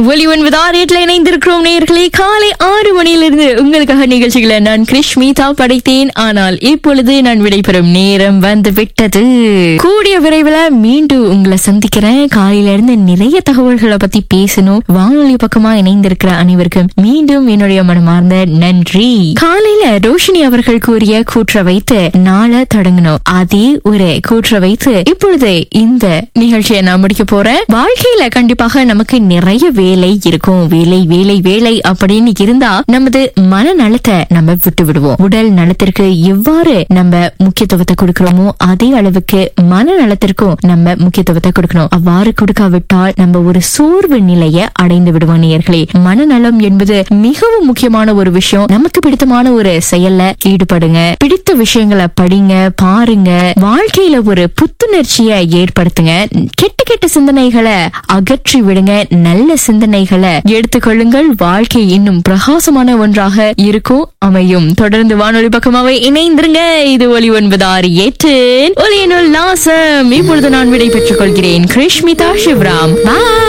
ஒலி ஒன்பது ஆறு எட்டுல இணைந்திருக்கிறோம் நேயர்களே காலை ஆறு மணியிலிருந்து உங்களுக்காக நிகழ்ச்சிகளை நான் கிருஷ்மிதா படைத்தேன் ஆனால் இப்பொழுது நான் விடைபெறும் நேரம் வந்து விட்டது கூடிய விரைவில் மீண்டும் உங்களை சந்திக்கிறேன் காலையில இருந்து நிறைய தகவல்களை பத்தி பேசணும் வானொலி பக்கமா இணைந்திருக்கிற அனைவருக்கும் மீண்டும் என்னுடைய மனமார்ந்த நன்றி காலையில ரோஷினி அவர்கள் கூறிய கூற்ற வைத்து நாளை தொடங்கணும் அதே ஒரு கூற்ற வைத்து இப்பொழுது இந்த நிகழ்ச்சியை நான் முடிக்க போறேன் வாழ்க்கையில கண்டிப்பாக நமக்கு நிறைய வேலை இருக்கும் வேலை வேலை வேலை அப்படின்னு இருந்தா நமது மனநலத்தை நம்ம விட்டு விடுவோம் உடல் நலத்திற்கு எவ்வாறு நம்ம முக்கியத்துவத்தை கொடுக்கிறோமோ அதே அளவுக்கு மனநலத்திற்கும் நம்ம முக்கியத்துவத்தை கொடுக்கணும் அவ்வாறு கொடுக்காவிட்டால் நம்ம ஒரு சோர்வு நிலையை அடைந்து விடுவோம் நேயர்களே மனநலம் என்பது மிகவும் முக்கியமான ஒரு விஷயம் நமக்கு பிடித்தமான ஒரு செயல்ல ஈடுபடுங்க பிடித்த விஷயங்களை படிங்க பாருங்க வாழ்க்கையில ஒரு புத்துணர்ச்சியை ஏற்படுத்துங்க கெட்ட கெட்ட சிந்தனைகளை அகற்றி விடுங்க நல்ல சிந்தனைகளை எடுத்துக்கொள்ளுங்கள் வாழ்க்கை இன்னும் பிரகாசமான ஒன்றாக இருக்கும் அமையும் தொடர்ந்து வானொலி பக்கமாவே இணைந்திருங்க இது ஒலி ஒன்பது ஆறு எட்டு ஒலியினுள் நாசம் இப்பொழுது நான் விடை பெற்றுக் கொள்கிறேன் கிருஷ்மிதா சிவராம் Bye.